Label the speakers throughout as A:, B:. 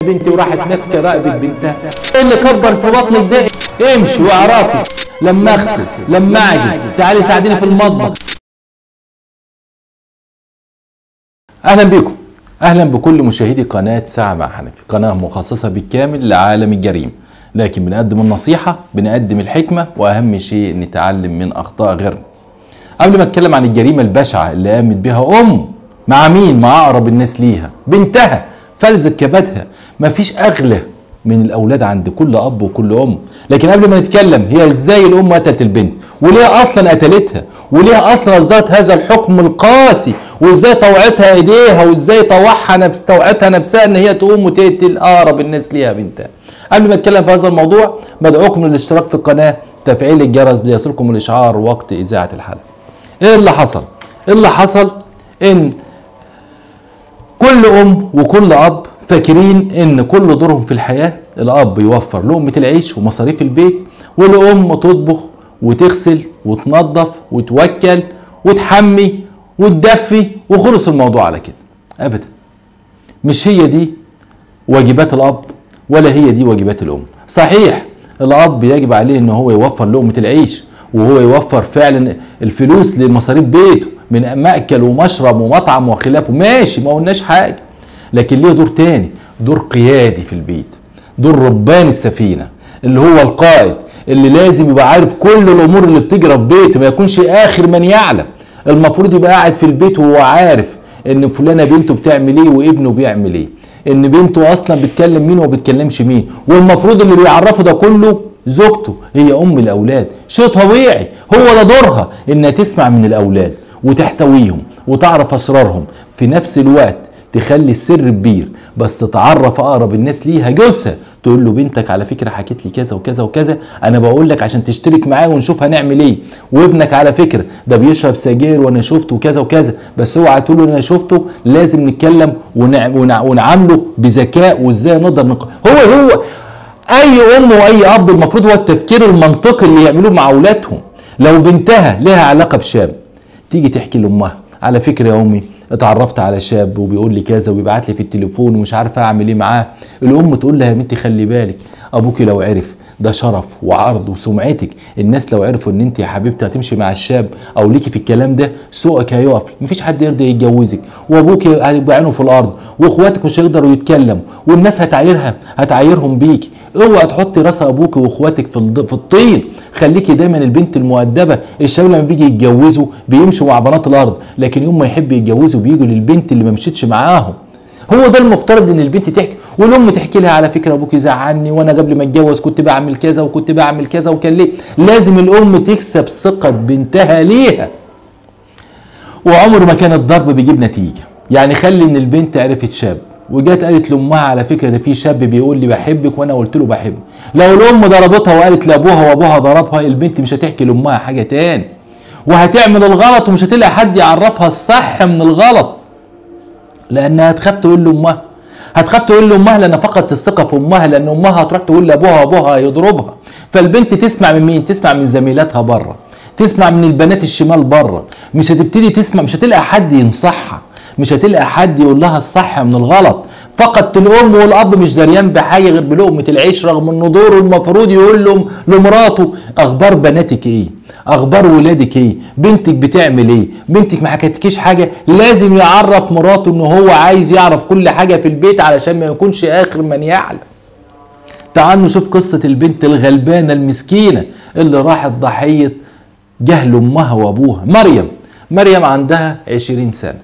A: بنتي وراحت ماسكه رقبه بنتها ايه اللي كبر في بطنك ده امشي واعرفي لما اغسل لما اعجن تعالي ساعديني في المطبخ اهلا بكم اهلا بكل مشاهدي قناه ساعه مع حنفي قناه مخصصه بالكامل لعالم الجريمه لكن بنقدم النصيحه بنقدم الحكمه واهم شيء نتعلم من اخطاء غيرنا قبل ما اتكلم عن الجريمه البشعه اللي قامت بها ام مع مين مع اقرب الناس ليها بنتها فلذت كبدها مفيش اغلى من الاولاد عند كل اب وكل ام لكن قبل ما نتكلم هي ازاي الام قتلت البنت وليه اصلا قتلتها وليه اصلا اصدرت هذا الحكم القاسي وازاي طوعتها ايديها وازاي طوعها نفس طوعتها نفسها ان هي تقوم وتقتل اقرب الناس ليها بنتها قبل ما اتكلم في هذا الموضوع بدعوكم للاشتراك في القناه تفعيل الجرس ليصلكم الاشعار وقت اذاعه الحلقه ايه اللي حصل ايه اللي حصل ان كل ام وكل اب فاكرين ان كل دورهم في الحياه الاب يوفر لقمه العيش ومصاريف البيت والام تطبخ وتغسل وتنظف وتوكل وتحمي وتدفي وخلص الموضوع على كده ابدا مش هي دي واجبات الاب ولا هي دي واجبات الام صحيح الاب يجب عليه ان هو يوفر لقمه العيش وهو يوفر فعلا الفلوس لمصاريف بيته من مأكل ومشرب ومطعم وخلافه ماشي ما قلناش حاجه لكن ليه دور تاني دور قيادي في البيت دور ربان السفينه اللي هو القائد اللي لازم يبقى عارف كل الامور اللي بتجرى في بيته ما يكونش اخر من يعلم المفروض يبقى قاعد في البيت وهو عارف ان فلانه بنته بتعمل ايه وابنه بيعمل ايه ان بنته اصلا بتكلم مين وما بتكلمش مين والمفروض اللي بيعرفه ده كله زوجته هي ام الاولاد شيء طبيعي هو ده دورها انها تسمع من الاولاد وتحتويهم وتعرف اسرارهم في نفس الوقت تخلي السر كبير بس تعرف اقرب الناس ليها جوزها تقول له بنتك على فكره حكت لي كذا وكذا وكذا انا بقول لك عشان تشترك معايا ونشوف هنعمل ايه وابنك على فكره ده بيشرب سجاير وانا شفته وكذا وكذا بس اوعى تقول له انا شفته لازم نتكلم ونع... ونع... ونعامله بذكاء وازاي نقدر نق... هو هو اي ام واي اب المفروض هو التفكير المنطقي اللي يعملوه مع اولادهم لو بنتها لها علاقه بشاب تيجي تحكي لامها على فكره يا امي اتعرفت على شاب وبيقول لي كذا وبيبعت لي في التليفون ومش عارفه اعمل ايه معاه الام تقول لها يا بنتي خلي بالك ابوكي لو عرف ده شرف وعرض وسمعتك الناس لو عرفوا ان انت يا حبيبتي هتمشي مع الشاب او ليكي في الكلام ده سوقك هيقف مفيش حد يرضى يتجوزك وابوك هيبقى عينه في الارض واخواتك مش هيقدروا يتكلموا والناس هتعايرها هتعايرهم بيكي اوعى تحطي راس ابوك واخواتك في الض- في الطين خليكي دايما البنت المؤدبه الشباب لما بيجي يتجوزوا بيمشوا مع بنات الارض لكن يوم ما يحب يتجوزوا بيجوا للبنت اللي ما مشيتش معاهم هو ده المفترض ان البنت تحكي والام تحكي لها على فكره ابوك زعلني وانا قبل ما اتجوز كنت بعمل كذا وكنت بعمل كذا وكان ليه لازم الام تكسب ثقه بنتها ليها وعمر ما كان الضرب بيجيب نتيجه يعني خلي ان البنت عرفت شاب وجت قالت لامها على فكره ده في شاب بيقول لي بحبك وانا قلت له بحبك لو الام ضربتها وقالت لابوها وابوها ضربها البنت مش هتحكي لامها حاجه تاني وهتعمل الغلط ومش هتلاقي حد يعرفها الصح من الغلط لانها هتخاف تقول لامها هتخاف تقول لامها لان فقدت الثقه في امها لان امها هتروح تقول لابوها وابوها هيضربها فالبنت تسمع من مين تسمع من زميلاتها بره تسمع من البنات الشمال بره مش هتبتدي تسمع مش هتلاقي حد ينصحها مش هتلاقي حد يقول لها الصح من الغلط فقدت الام والاب مش دريان بحاجه غير بلقمه العيش رغم انه دوره المفروض يقول له لمراته اخبار بناتك ايه اخبار ولادك ايه بنتك بتعمل ايه بنتك ما حكتكيش حاجه لازم يعرف مراته ان هو عايز يعرف كل حاجه في البيت علشان ما يكونش اخر من يعلم تعالوا نشوف قصه البنت الغلبانه المسكينه اللي راحت ضحيه جهل امها وابوها مريم مريم عندها عشرين سنه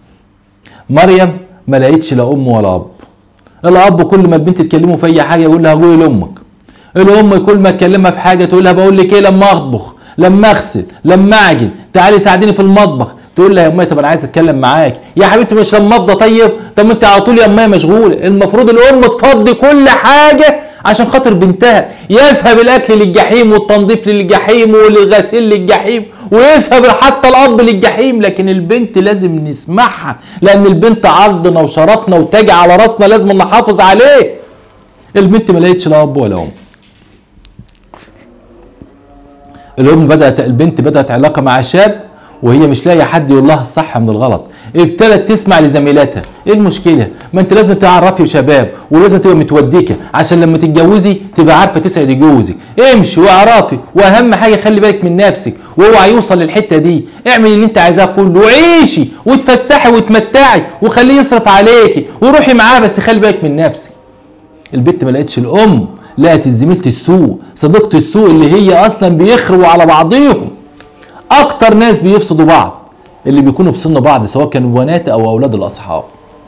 A: مريم ما لقيتش لا ام ولا اب الاب كل ما البنت تكلمه في اي حاجه يقول لها قولي لامك الام كل ما تكلمها في حاجه تقول لها بقول لك ايه لما اطبخ لما اغسل لما اعجن تعالي ساعديني في المطبخ تقول لها يا امي طب انا عايز اتكلم معاك يا حبيبتي مش لما افضى طيب طب ما انت على طول يا امي مشغوله المفروض الام تفضي كل حاجه عشان خاطر بنتها يذهب الاكل للجحيم والتنظيف للجحيم والغسيل للجحيم ويذهب حتى الاب للجحيم لكن البنت لازم نسمعها لان البنت عرضنا وشرفنا وتاج على راسنا لازم نحافظ عليه البنت ما لقيتش لا اب ولا ام الام بدات البنت بدات علاقه مع شاب وهي مش لاقيه حد يقول لها الصح من الغلط ابتدت تسمع لزميلاتها ايه المشكله ما انت لازم تعرفي شباب ولازم تبقى متودكه عشان لما تتجوزي تبقى عارفه تسعدي جوزك امشي واعرفي واهم حاجه خلي بالك من نفسك واوعى يوصل للحته دي اعملي اللي انت عايزاه كله وعيشي وتفسحي وتمتعي وخليه يصرف عليكي وروحي معاه بس خلي بالك من نفسك البت ما لقتش الام لقت زميله السوق صديقه السوق اللي هي اصلا بيخربوا على بعضيهم اكتر ناس بيفسدوا بعض اللي بيكونوا في سن بعض سواء كانوا بنات او اولاد الاصحاب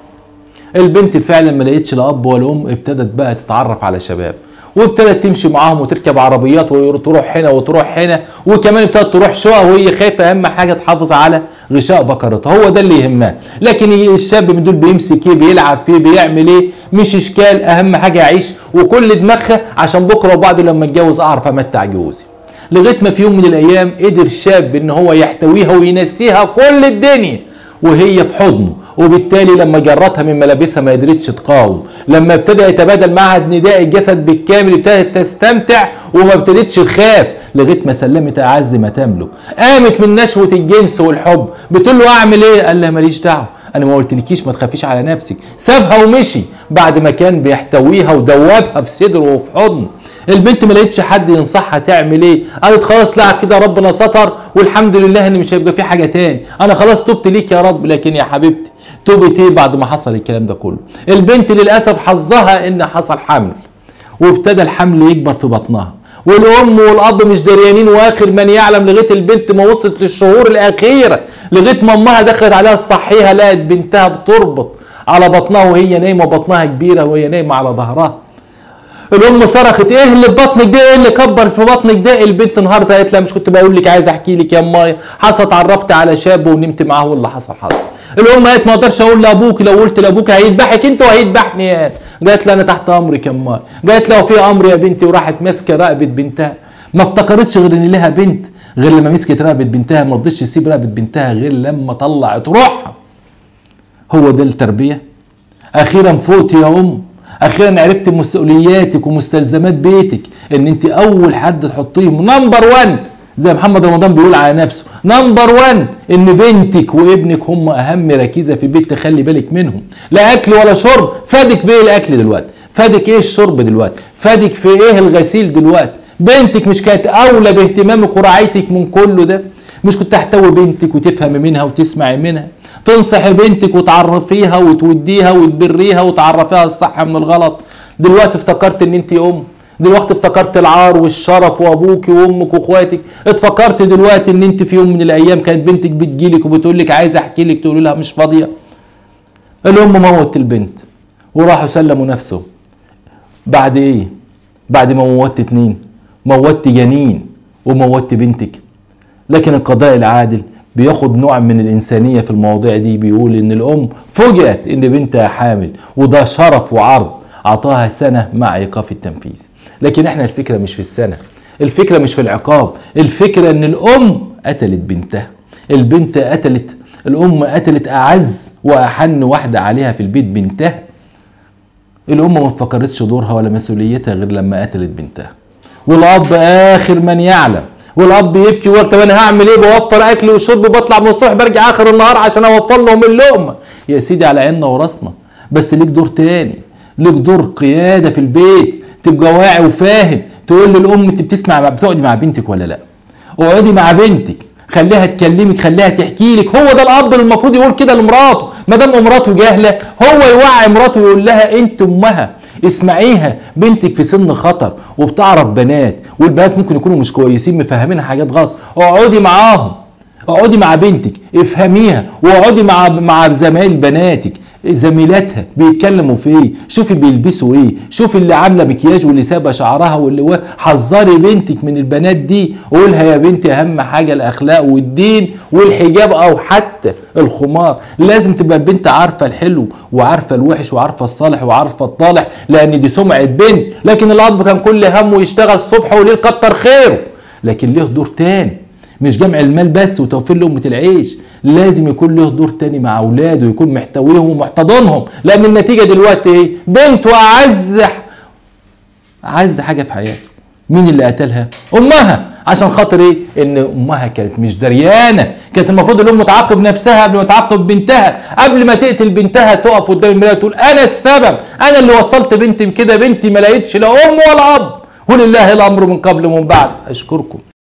A: البنت فعلا ما لقيتش لا اب ولا ام ابتدت بقى تتعرف على شباب وابتدت تمشي معاهم وتركب عربيات وتروح هنا وتروح هنا وكمان ابتدت تروح شقق وهي خايفه اهم حاجه تحافظ على غشاء بكرتها هو ده اللي يهمها لكن الشاب من دول بيمسك ايه بيلعب فيه بيعمل ايه مش اشكال اهم حاجه يعيش وكل دماغها عشان بكره وبعده لما اتجوز اعرف امتع جوزي لغايه ما في يوم من الايام قدر شاب ان هو يحتويها وينسيها كل الدنيا وهي في حضنه وبالتالي لما جرتها من ملابسها ما قدرتش تقاوم لما ابتدى يتبادل معها نداء الجسد بالكامل ابتدت تستمتع وما ابتدتش تخاف لغايه ما سلمت اعز ما تملك قامت من نشوه الجنس والحب بتقول له اعمل ايه قال لها ماليش دعوه انا ما قلتلكيش ما تخافيش على نفسك سابها ومشي بعد ما كان بيحتويها ودوبها في صدره وفي حضنه البنت ما لقيتش حد ينصحها تعمل ايه قالت خلاص لا كده ربنا ستر والحمد لله ان مش هيبقى في حاجه تاني انا خلاص تبت ليك يا رب لكن يا حبيبتي توبت ايه بعد ما حصل الكلام ده كله البنت للاسف حظها ان حصل حمل وابتدى الحمل يكبر في بطنها والام والاب مش دريانين واخر من يعلم لغايه البنت ما وصلت للشهور الاخيره لغايه ما امها دخلت عليها تصحيها لقت بنتها بتربط على بطنها وهي نايمه بطنها كبيره وهي نايمه على ظهرها الام صرخت ايه اللي في بطنك ده ايه اللي كبر في بطنك ده البنت النهارده قالت لها مش كنت بقول لك عايز احكي لك يا امي حصل اتعرفت على شاب ونمت معاه واللي حصل حصل الام قالت ما اقدرش اقول لابوك لو قلت لابوك هيذبحك انت وهيذبحني يعني قالت لها انا تحت امرك يا امي قالت لها في امر يا بنتي وراحت ماسكه رقبه بنتها ما افتكرتش غير ان لها بنت غير لما مسكت رقبه بنتها ما رضتش تسيب رقبه بنتها غير لما طلعت روحها هو ده التربيه اخيرا فوقت يا ام اخيرا عرفت مسؤولياتك ومستلزمات بيتك ان انت اول حد تحطيهم نمبر 1 زي محمد رمضان بيقول على نفسه نمبر 1 ان بنتك وابنك هم اهم ركيزه في البيت تخلي بالك منهم لا اكل ولا شرب فادك بايه الاكل دلوقتي فادك ايه الشرب دلوقتي فادك في ايه الغسيل دلوقتي بنتك مش كانت اولى باهتمامك ورعايتك من كله ده مش كنت تحتوي بنتك وتفهمي منها وتسمعي منها تنصحي بنتك وتعرفيها وتوديها وتبريها وتعرفيها الصح من الغلط دلوقتي افتكرت ان انت ام دلوقتي افتكرت العار والشرف وابوك وامك واخواتك اتفكرت دلوقتي ان انت في يوم من الايام كانت بنتك بتجيلك وبتقول لك عايز احكي لك تقول لها مش فاضيه الام موت البنت وراحوا سلموا نفسه بعد ايه بعد ما موتت اتنين موتت جنين وموتت بنتك لكن القضاء العادل بياخد نوع من الإنسانية في المواضيع دي بيقول إن الأم فوجئت إن بنتها حامل وده شرف وعرض أعطاها سنة مع إيقاف التنفيذ لكن إحنا الفكرة مش في السنة الفكرة مش في العقاب الفكرة إن الأم قتلت بنتها البنت قتلت الأم قتلت أعز وأحن واحدة عليها في البيت بنتها الأم ما افتكرتش دورها ولا مسؤوليتها غير لما قتلت بنتها والأب آخر من يعلم والاب يبكي ويقول طب انا هعمل ايه بوفر اكل وشرب بطلع من الصبح برجع اخر النهار عشان اوفر لهم اللقمه يا سيدي على عيننا وراسنا بس ليك دور تاني ليك دور قياده في البيت تبقى واعي وفاهم تقول للام انت بتسمع بتقعدي مع بنتك ولا لا اقعدي مع بنتك خليها تكلمك خليها تحكي لك هو ده الاب اللي المفروض يقول كده لمراته ما دام مراته جاهله هو يوعي مراته ويقول لها انت امها اسمعيها بنتك في سن خطر وبتعرف بنات والبنات ممكن يكونوا مش كويسين مفهمينها حاجات غلط اقعدي معاهم اقعدي مع بنتك افهميها واقعدي مع مع زمايل بناتك زميلاتها بيتكلموا في ايه شوفي بيلبسوا ايه شوفي اللي عامله مكياج واللي سابه شعرها واللي و... حذري بنتك من البنات دي قولها يا بنتي اهم حاجه الاخلاق والدين والحجاب او حتى الخمار لازم تبقى البنت عارفه الحلو وعارفه الوحش وعارفه الصالح وعارفه الطالح لان دي سمعه بنت لكن الاب كان كل همه يشتغل صبح وليل كتر خيره لكن له دور تاني مش جمع المال بس وتوفير لأمة العيش لازم يكون له دور تاني مع أولاده ويكون محتويهم ومحتضنهم لأن النتيجة دلوقتي إيه؟ بنت وأعز أعز حاجة في حياته مين اللي قتلها؟ أمها عشان خاطر ايه ان امها كانت مش دريانه كانت المفروض الام تعاقب نفسها قبل ما تعاقب بنتها قبل ما تقتل بنتها تقف قدام المرايه تقول انا السبب انا اللي وصلت بنتي كده بنتي ما لقيتش لا ام ولا اب ولله الامر من قبل ومن بعد اشكركم